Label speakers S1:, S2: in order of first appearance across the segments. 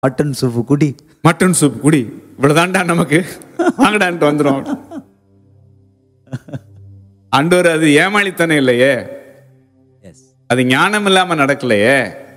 S1: Mutton soup குடி
S2: mutton soup குடி இவ்வளவுதான்டா நமக்கு வாங்கடான்ட்டு வந்துடும் ஆண்டவர் அது ஏமாளித்தனம் இல்லையே
S1: எஸ்
S2: அது ஞானம் இல்லாம நடக்கலையே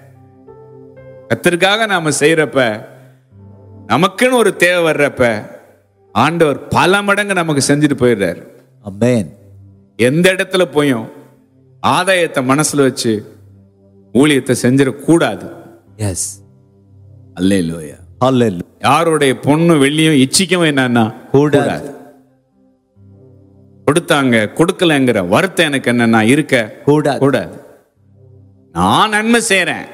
S2: கத்திற்காக நாம செய்யறப்ப நமக்குன்னு ஒரு தேவை வர்றப்ப ஆண்டவர் பல மடங்கு நமக்கு செஞ்சுட்டு போயிடுறாரு
S1: அமேன்
S2: எந்த இடத்துல போயும் ஆதாயத்தை மனசுல வச்சு ஊழியத்தை செஞ்சிடக்கூடாது
S1: எஸ்
S2: அல்லேலூயா
S1: ஹalleluya
S2: யாருடைய பொண்ணு வெள்ளியும் இச்சிக்கவும் என்னன்னா
S1: கூடாது
S2: கொடுத்தாங்க கொடுக்கலங்கிற வருத்தம் எனக்கு என்னன்னா இருக்க
S1: கூடாது
S2: கூடாது நான் நன்மை செய்றேன்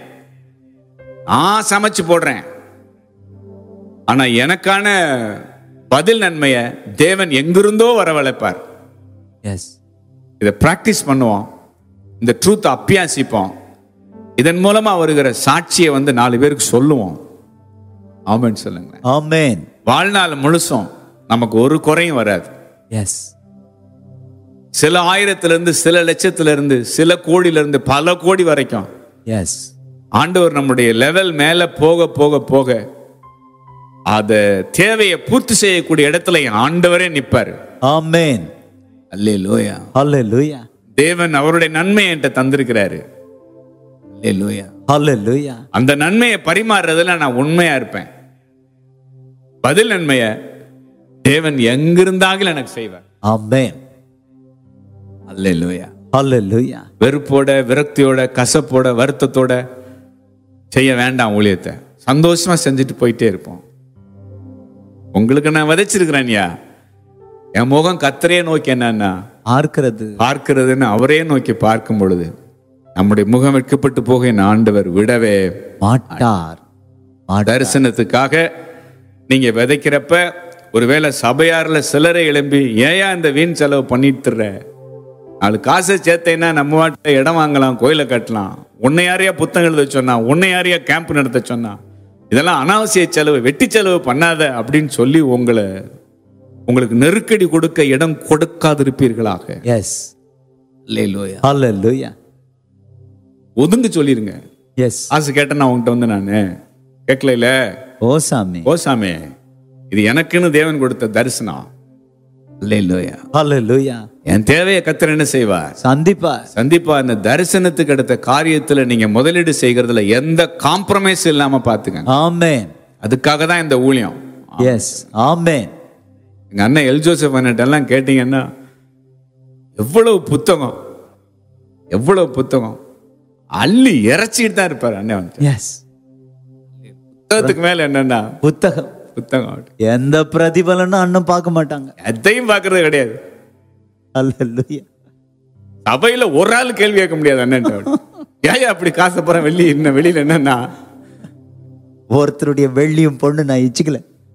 S2: நான் சமைச்சு போடுறேன் ஆனா எனக்கான பதில் நன்மையை தேவன் எங்கிருந்தோ வரவழைப்பார்
S1: எஸ்
S2: இதை பிராக்டிஸ் பண்ணுவோம் இந்த ட்ரூத் அப்பியாசிப்போம் இதன் மூலமா வருகிற சாட்சியை வந்து நாலு பேருக்கு சொல்லுவோம் ஆமென்னு சொல்லுங்க
S1: ஆமென்
S2: வாழ்நாள் முழுசும் நமக்கு ஒரு குறையும் வராது
S1: எஸ்
S2: சில ஆயிரத்துல இருந்து சில லட்சத்துல இருந்து சில கோடியில இருந்து பல கோடி வரைக்கும்
S1: எஸ்
S2: ஆண்டவர் நம்முடைய லெவல் மேல போக போக போக அத தேவையை பூர்த்தி செய்யக்கூடிய இடத்துல ஆண்டவரே நிப்பாரு
S1: ஆமென்
S2: அல்லே லோயா
S1: ஹalleluya
S2: தேவன் அவருடைய நன்மையை என்கிட்ட தந்திருக்கிறாரு அல்லே லோயா
S1: ஹalleluya
S2: அந்த நன்மையை பரிமாறுறதுல நான் உண்மையா இருப்பேன் பதில் நன்மையை தேவன் எங்கிருந்தாலும் எனக்கு செய்வார்
S1: ஆமென்
S2: அல்லே லோயா
S1: ஹalleluya
S2: வெறுப்போட விரக்தியோட கசப்போட வருத்தத்தோட செய்ய வேண்டாம் ஊழியத்தை சந்தோஷமா செஞ்சுட்டு போயிட்டே இருப்போம் உங்களுக்கு நான் விதைச்சிருக்கிறேன்யா என் முகம் கத்தரையே நோக்கி என்னன்னா
S1: பார்க்கிறது
S2: பார்க்கிறதுன்னு அவரே நோக்கி பார்க்கும் பொழுது நம்முடைய முகம் வெட்கப்பட்டு போக என் ஆண்டவர் விடவே
S1: மாட்டார் மாட்டார்.
S2: தரிசனத்துக்காக நீங்க விதைக்கிறப்ப ஒருவேளை சபையார்ல சிலரை எழும்பி ஏயா இந்த வீண் செலவு பண்ணிட்டுற நாலு காசை சேர்த்தேன்னா நம்ம வாட்டில் இடம் வாங்கலாம் கோயிலை கட்டலாம் உன்னை யாரையா புத்தகம் எழுத சொன்னா உன்னை யாரையா கேம்ப் நடத்த சொன்னா இதெல்லாம் அனாவசிய செலவு வெட்டி செலவு பண்ணாத அப்படின்னு சொல்லி உங்களை உங்களுக்கு நெருக்கடி கொடுக்க இடம் கொடுக்காதிருப்பீர்களாக
S1: எஸ்
S2: இல்லையிலோயா
S1: ஹalleluya
S2: ஒதுங்க சொல்லிருங்க
S1: எஸ்
S2: ஆசை கேட்டேன் நான் உங்ககிட்ட வந்து நான் கேட்கல
S1: ஓ சாமி
S2: ஓ சாமி இது எனக்குன்னு தேவன் கொடுத்த தரிசனம் இல்லையா
S1: ஹalleluya
S2: என் தேவையை கத்தர் என்ன செய்வார்
S1: சந்திப்பார்
S2: சந்திப்பா அந்த தரிசனத்துக்கு அடுத்த காரியத்துல நீங்க முதலீடு செய்கிறதுல எந்த காம்ப்ரமைஸ் இல்லாம பாத்துக்கங்க
S1: ஆமென்
S2: அதுக்காக தான் இந்த ஊழியம்
S1: எஸ் ஆமென்
S2: எங்க அண்ணன் எல் ஜோசப் அண்ணன் கேட்டீங்கன்னா எவ்வளவு புத்தகம் எவ்வளவு புத்தகம் அள்ளி இறைச்சிட்டு தான் இருப்பார் அண்ணன் வந்து
S1: எஸ்
S2: புத்தகத்துக்கு மேல என்னன்னா
S1: புத்தகம்
S2: புத்தகம்
S1: எந்த பிரதிபலனும் அண்ணன் பார்க்க மாட்டாங்க
S2: எதையும் பார்க்கறது கிடையாது
S1: ஹalleluya
S2: சபையில ஒரு ஆள் கேள்வி கேட்க முடியாது அண்ணன் ஏன் அப்படி காசை போற வெளியே என்ன வெளியில என்னன்னா
S1: ஒருத்தருடைய வெள்ளியும் பொண்ணு நான் இச்சுக்கல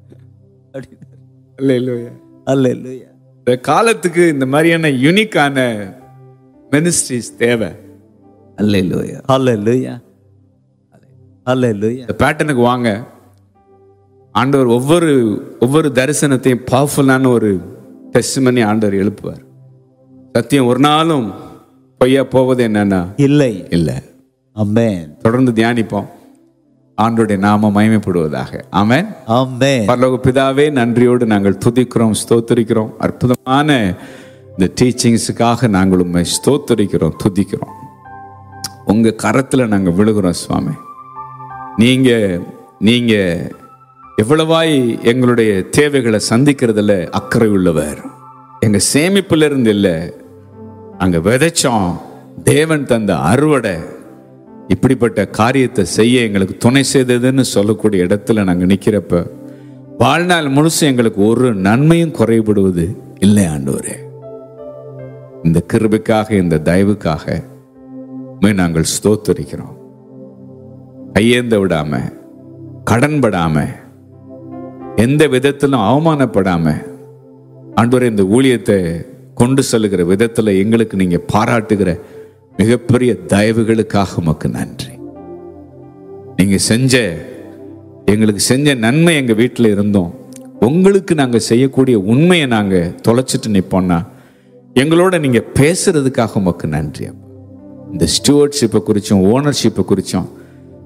S2: இல்ல இல்லையா
S1: ஹalleluya
S2: இந்த காலத்துக்கு இந்த மாதிரியான யூனிக்கான மினிஸ்ட்ரிஸ் தேவை அல்ல இல்லையா
S1: ஹalleluya ஹalleluya
S2: இந்த பேட்டர்னுக்கு வாங்க ஆண்டவர் ஒவ்வொரு ஒவ்வொரு தரிசனத்தையும் பவர்ஃபுல்லான ஒரு டெஸ்ட் ஆண்டவர் எழுப்புவார் சத்தியம் ஒரு நாளும் பொய்யா போவது என்னன்னா
S1: இல்லை
S2: இல்லை
S1: ஆமென்
S2: தொடர்ந்து தியானிப்போம் ஆண்டோடைய நாம மகிமைப்படுவதாக ஆமென்
S1: ஆமென்
S2: பரலோக பிதாவே நன்றியோடு நாங்கள் துதிக்கிறோம் ஸ்தோத்தரிக்கிறோம் அற்புதமான இந்த டீச்சிங்ஸுக்காக நாங்கள் உண்மை ஸ்தோத்தரிக்கிறோம் துதிக்கிறோம் உங்க கரத்துல நாங்க விழுகிறோம் சுவாமி நீங்க நீங்க எவ்வளவாய் எங்களுடைய தேவைகளை சந்திக்கிறதுல அக்கறை உள்ளவர் எங்க சேமிப்புல இருந்து இல்லை அங்க விதைச்சோம் தேவன் தந்த அறுவடை இப்படிப்பட்ட காரியத்தை செய்ய எங்களுக்கு துணை செய்ததுன்னு சொல்லக்கூடிய இடத்துல நாங்க நிக்கிறப்ப வாழ்நாள் முழுசு எங்களுக்கு ஒரு நன்மையும் குறைபடுவது இல்லை ஆண்டவரே இந்த கிருபைக்காக இந்த தயவுக்காக உம்மை நாங்கள் ஸ்தோத்தரிக்கிறோம் கையேந்த விடாம கடன்படாம எந்த விதத்திலும் அவமானப்படாம ஆண்டவரே இந்த ஊழியத்தை கொண்டு செல்லுகிற விதத்துல எங்களுக்கு நீங்க பாராட்டுகிற மிகப்பெரிய தயவுகளுக்காக உமக்கு நன்றி நீங்க செஞ்ச எங்களுக்கு செஞ்ச நன்மை எங்க வீட்டில் இருந்தோம் உங்களுக்கு நாங்க செய்யக்கூடிய உண்மையை நாங்க தொலைச்சிட்டு நிப்போம்னா எங்களோட நீங்க பேசுறதுக்காக உமக்கு நன்றி அப்பா. இந்த ஸ்டூவர்ட்ஷிப்பை குறிச்சும் ஓனர்ஷிப்பை குறிச்சும்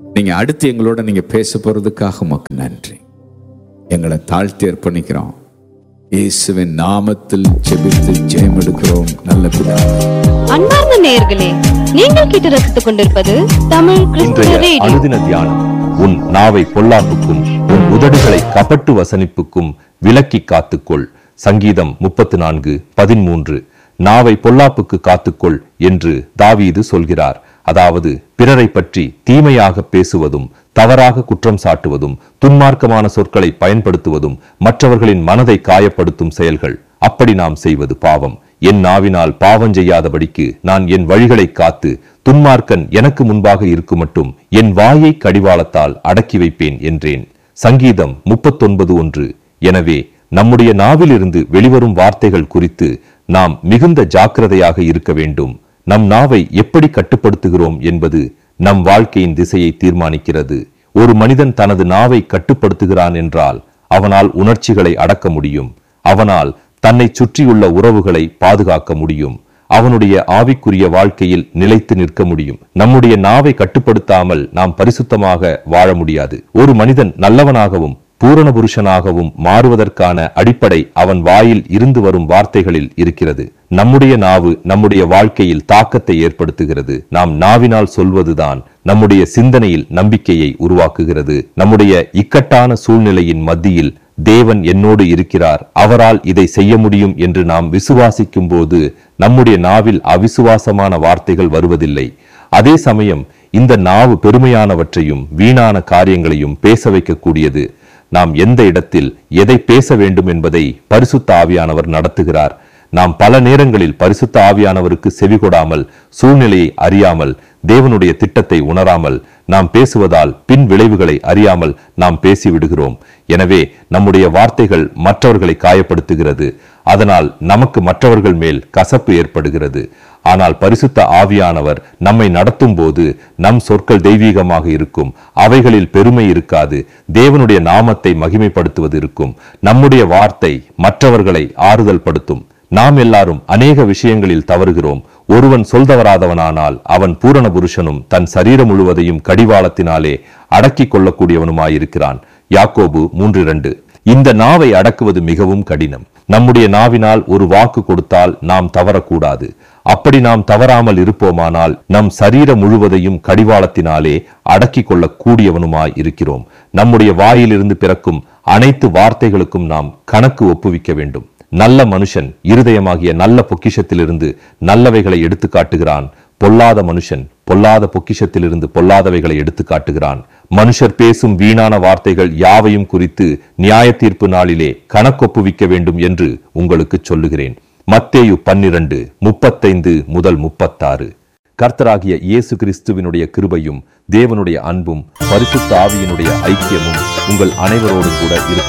S2: நீங்க அடுத்து எங்களோட நீங்க பேச போறதுக்காக உமக்கு நன்றி எங்களை தாழ்த்தி அர்ப்பணிக்கிறோம் இயேசுவின் நாமத்தில் ஜெபித்து ஜெயம் எடுக்கிறோம் நல்ல பிதாவே
S3: அன்பார்ந்த நேயர்களே நீங்கள் கேட்டு ரசித்துக் கொண்டிருப்பது தமிழ் கிறிஸ்துவ
S4: இன்றைய
S3: ரேடியோ
S4: அனுதின தியானம் உன் நாவை பொல்லாப்புக்கும் உன் உதடுகளை கபட்டு வசனிப்புக்கும் விலக்கி காத்துக்கொள் சங்கீதம் முப்பத்து நான்கு பதிமூன்று நாவை பொல்லாப்புக்கு காத்துக்கொள் என்று தாவீது சொல்கிறார் அதாவது பிறரை பற்றி தீமையாக பேசுவதும் தவறாக குற்றம் சாட்டுவதும் துன்மார்க்கமான சொற்களை பயன்படுத்துவதும் மற்றவர்களின் மனதை காயப்படுத்தும் செயல்கள் அப்படி நாம் செய்வது பாவம் என் நாவினால் பாவம் செய்யாதபடிக்கு நான் என் வழிகளை காத்து துன்மார்க்கன் எனக்கு முன்பாக இருக்கும் மட்டும் என் வாயை கடிவாளத்தால் அடக்கி வைப்பேன் என்றேன் சங்கீதம் முப்பத்தொன்பது ஒன்று எனவே நம்முடைய நாவிலிருந்து வெளிவரும் வார்த்தைகள் குறித்து நாம் மிகுந்த ஜாக்கிரதையாக இருக்க வேண்டும் நம் நாவை எப்படி கட்டுப்படுத்துகிறோம் என்பது நம் வாழ்க்கையின் திசையை தீர்மானிக்கிறது ஒரு மனிதன் தனது நாவை கட்டுப்படுத்துகிறான் என்றால் அவனால் உணர்ச்சிகளை அடக்க முடியும் அவனால் தன்னை சுற்றியுள்ள உறவுகளை பாதுகாக்க முடியும் அவனுடைய ஆவிக்குரிய வாழ்க்கையில் நிலைத்து நிற்க முடியும் நம்முடைய நாவை கட்டுப்படுத்தாமல் நாம் பரிசுத்தமாக வாழ முடியாது ஒரு மனிதன் நல்லவனாகவும் பூரண புருஷனாகவும் மாறுவதற்கான அடிப்படை அவன் வாயில் இருந்து வரும் வார்த்தைகளில் இருக்கிறது நம்முடைய நாவு நம்முடைய வாழ்க்கையில் தாக்கத்தை ஏற்படுத்துகிறது நாம் நாவினால் சொல்வதுதான் நம்முடைய சிந்தனையில் நம்பிக்கையை உருவாக்குகிறது நம்முடைய இக்கட்டான சூழ்நிலையின் மத்தியில் தேவன் என்னோடு இருக்கிறார் அவரால் இதை செய்ய முடியும் என்று நாம் விசுவாசிக்கும் போது நம்முடைய நாவில் அவிசுவாசமான வார்த்தைகள் வருவதில்லை அதே சமயம் இந்த நாவு பெருமையானவற்றையும் வீணான காரியங்களையும் பேச வைக்கக்கூடியது நாம் எந்த இடத்தில் எதை பேச வேண்டும் என்பதை பரிசுத்த ஆவியானவர் நடத்துகிறார் நாம் பல நேரங்களில் பரிசுத்த ஆவியானவருக்கு செவிகொடாமல் சூழ்நிலையை அறியாமல் தேவனுடைய திட்டத்தை உணராமல் நாம் பேசுவதால் பின் விளைவுகளை அறியாமல் நாம் பேசிவிடுகிறோம் எனவே நம்முடைய வார்த்தைகள் மற்றவர்களை காயப்படுத்துகிறது அதனால் நமக்கு மற்றவர்கள் மேல் கசப்பு ஏற்படுகிறது ஆனால் பரிசுத்த ஆவியானவர் நம்மை நடத்தும் போது நம் சொற்கள் தெய்வீகமாக இருக்கும் அவைகளில் பெருமை இருக்காது தேவனுடைய நாமத்தை மகிமைப்படுத்துவது இருக்கும் நம்முடைய வார்த்தை மற்றவர்களை ஆறுதல் படுத்தும் நாம் எல்லாரும் அநேக விஷயங்களில் தவறுகிறோம் ஒருவன் சொல்தவராதவனானால் அவன் பூரண புருஷனும் தன் சரீரம் முழுவதையும் கடிவாளத்தினாலே அடக்கிக் கொள்ளக்கூடியவனுமாயிருக்கிறான் யாக்கோபு மூன்று இரண்டு இந்த நாவை அடக்குவது மிகவும் கடினம் நம்முடைய நாவினால் ஒரு வாக்கு கொடுத்தால் நாம் தவறக்கூடாது அப்படி நாம் தவறாமல் இருப்போமானால் நம் சரீரம் முழுவதையும் கடிவாளத்தினாலே அடக்கிக் கொள்ளக் கூடியவனுமாய் இருக்கிறோம் நம்முடைய வாயிலிருந்து பிறக்கும் அனைத்து வார்த்தைகளுக்கும் நாம் கணக்கு ஒப்புவிக்க வேண்டும் நல்ல மனுஷன் இருதயமாகிய நல்ல பொக்கிஷத்திலிருந்து நல்லவைகளை எடுத்து காட்டுகிறான் பொல்லாத மனுஷன் பொல்லாத பொக்கிஷத்திலிருந்து பொல்லாதவைகளை எடுத்து காட்டுகிறான் மனுஷர் பேசும் வீணான வார்த்தைகள் யாவையும் குறித்து நியாய தீர்ப்பு நாளிலே கணக்கொப்புவிக்க வேண்டும் என்று உங்களுக்கு சொல்லுகிறேன் மத்தேயு பன்னிரண்டு முப்பத்தைந்து முதல் முப்பத்தாறு கர்த்தராகிய இயேசு கிறிஸ்துவினுடைய கிருபையும் தேவனுடைய அன்பும் பரிசுத்த ஆவியினுடைய ஐக்கியமும் உங்கள் அனைவரோடும் கூட இருப்பதாக